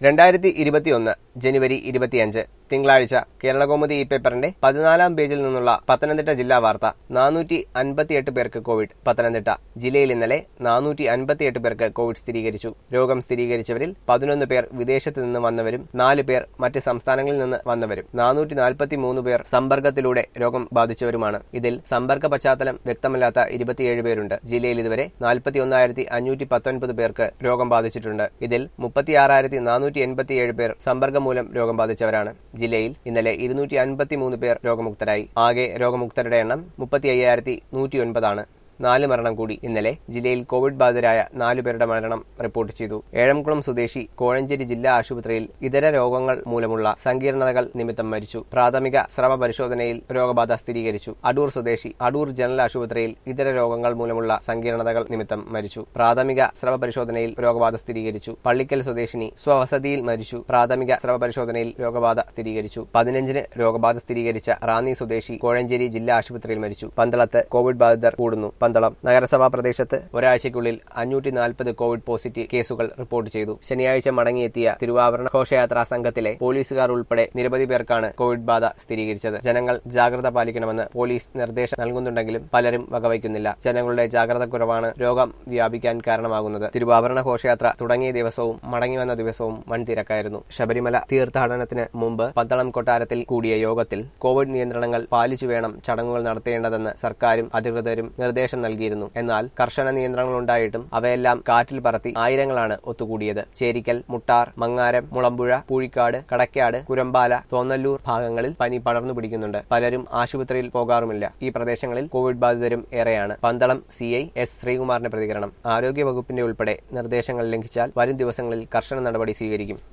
രണ്ടായിരത്തി ഇരുപത്തിയൊന്ന് ജനുവരി ഇരുപത്തിയഞ്ച് തിങ്കളാഴ്ച കേരളകൗമുദി ഈ പേപ്പറിന്റെ പതിനാലാം പേജിൽ നിന്നുള്ള പത്തനംതിട്ട ജില്ലാ വാർത്ത നാനൂറ്റി അൻപത്തിയെട്ട് പേർക്ക് കോവിഡ് പത്തനംതിട്ട ജില്ലയിൽ ഇന്നലെ നാനൂറ്റി അൻപത്തിയെട്ട് പേർക്ക് കോവിഡ് സ്ഥിരീകരിച്ചു രോഗം സ്ഥിരീകരിച്ചവരിൽ പതിനൊന്ന് പേർ വിദേശത്ത് നിന്ന് വന്നവരും നാല് പേർ മറ്റ് സംസ്ഥാനങ്ങളിൽ നിന്ന് വന്നവരും നാനൂറ്റി നാൽപ്പത്തി മൂന്ന് പേർ സമ്പർക്കത്തിലൂടെ രോഗം ബാധിച്ചവരുമാണ് ഇതിൽ സമ്പർക്ക പശ്ചാത്തലം വ്യക്തമല്ലാത്ത ഇരുപത്തിയേഴ് പേരുണ്ട് ജില്ലയിൽ ഇതുവരെ നാൽപ്പത്തി ഒന്നായിരത്തി അഞ്ഞൂറ്റി പത്തൊൻപത് പേർക്ക് രോഗം ബാധിച്ചിട്ടുണ്ട് ഇതിൽ മുപ്പത്തിയാറായിരത്തി നാനൂറ്റി എൺപത്തിയേഴ് പേർ സമ്പർക്കം മൂലം രോഗം ബാധിച്ചവരാണ് ജില്ലയിൽ ഇന്നലെ ഇരുന്നൂറ്റി അൻപത്തി മൂന്ന് പേർ രോഗമുക്തരായി ആകെ രോഗമുക്തരുടെ എണ്ണം മുപ്പത്തി അയ്യായിരത്തി നൂറ്റി ഒൻപതാണ് നാല് മരണം കൂടി ഇന്നലെ ജില്ലയിൽ കോവിഡ് ബാധിതരായ നാലു പേരുടെ മരണം റിപ്പോർട്ട് ചെയ്തു ഏഴംകുളം സ്വദേശി കോഴഞ്ചേരി ജില്ലാ ആശുപത്രിയിൽ ഇതര രോഗങ്ങൾ മൂലമുള്ള സങ്കീർണതകൾ നിമിത്തം മരിച്ചു പ്രാഥമിക സ്രവ പരിശോധനയിൽ രോഗബാധ സ്ഥിരീകരിച്ചു അടൂർ സ്വദേശി അടൂർ ജനറൽ ആശുപത്രിയിൽ ഇതര രോഗങ്ങൾ മൂലമുള്ള സങ്കീർണതകൾ നിമിത്തം മരിച്ചു പ്രാഥമിക സ്രവ പരിശോധനയിൽ രോഗബാധ സ്ഥിരീകരിച്ചു പള്ളിക്കൽ സ്വദേശിനി സ്വവസതിയിൽ മരിച്ചു പ്രാഥമിക സ്രവ പരിശോധനയിൽ രോഗബാധ സ്ഥിരീകരിച്ചു പതിനഞ്ചിന് രോഗബാധ സ്ഥിരീകരിച്ച റാന്നി സ്വദേശി കോഴഞ്ചേരി ജില്ലാ ആശുപത്രിയിൽ മരിച്ചു പന്തളത്ത് കോവിഡ് ബാധിതർ കൂടുന്നു പന്തളം നഗരസഭാ പ്രദേശത്ത് ഒരാഴ്ചയ്ക്കുള്ളിൽ അഞ്ഞൂറ്റി നാൽപ്പത് കോവിഡ് പോസിറ്റീവ് കേസുകൾ റിപ്പോർട്ട് ചെയ്തു ശനിയാഴ്ച മടങ്ങിയെത്തിയ തിരുവാഭരണ ഘോഷയാത്രാ സംഘത്തിലെ പോലീസുകാർ ഉൾപ്പെടെ നിരവധി പേർക്കാണ് കോവിഡ് ബാധ സ്ഥിരീകരിച്ചത് ജനങ്ങൾ ജാഗ്രത പാലിക്കണമെന്ന് പോലീസ് നിർദ്ദേശം നൽകുന്നുണ്ടെങ്കിലും പലരും വകവയ്ക്കുന്നില്ല ജനങ്ങളുടെ ജാഗ്രത കുറവാണ് രോഗം വ്യാപിക്കാൻ കാരണമാകുന്നത് തിരുവാഭരണ ഘോഷയാത്ര തുടങ്ങിയ ദിവസവും മടങ്ങി വന്ന ദിവസവും വൻ തിരക്കായിരുന്നു ശബരിമല തീർത്ഥാടനത്തിന് മുമ്പ് പന്തളം കൊട്ടാരത്തിൽ കൂടിയ യോഗത്തിൽ കോവിഡ് നിയന്ത്രണങ്ങൾ പാലിച്ചു വേണം ചടങ്ങുകൾ നടത്തേണ്ടതെന്ന് സർക്കാരും അധികൃതരും നിർദ്ദേശം നൽകിയിരുന്നു എന്നാൽ കർശന നിയന്ത്രണങ്ങളുണ്ടായിട്ടും അവയെല്ലാം കാറ്റിൽ പറത്തി ആയിരങ്ങളാണ് ഒത്തുകൂടിയത് ചേരിക്കൽ മുട്ടാർ മങ്ങാരം മുളമ്പുഴ പൂഴിക്കാട് കടക്കാട് കുരമ്പാല തോന്നല്ലൂർ ഭാഗങ്ങളിൽ പനി പടർന്നു പിടിക്കുന്നുണ്ട് പലരും ആശുപത്രിയിൽ പോകാറുമില്ല ഈ പ്രദേശങ്ങളിൽ കോവിഡ് ബാധിതരും ഏറെയാണ് പന്തളം സി ഐ എസ് ശ്രീകുമാറിന്റെ പ്രതികരണം ആരോഗ്യ വകുപ്പിന്റെ ഉൾപ്പെടെ നിർദ്ദേശങ്ങൾ ലംഘിച്ചാൽ വരും ദിവസങ്ങളിൽ കർശന നടപടി സ്വീകരിക്കും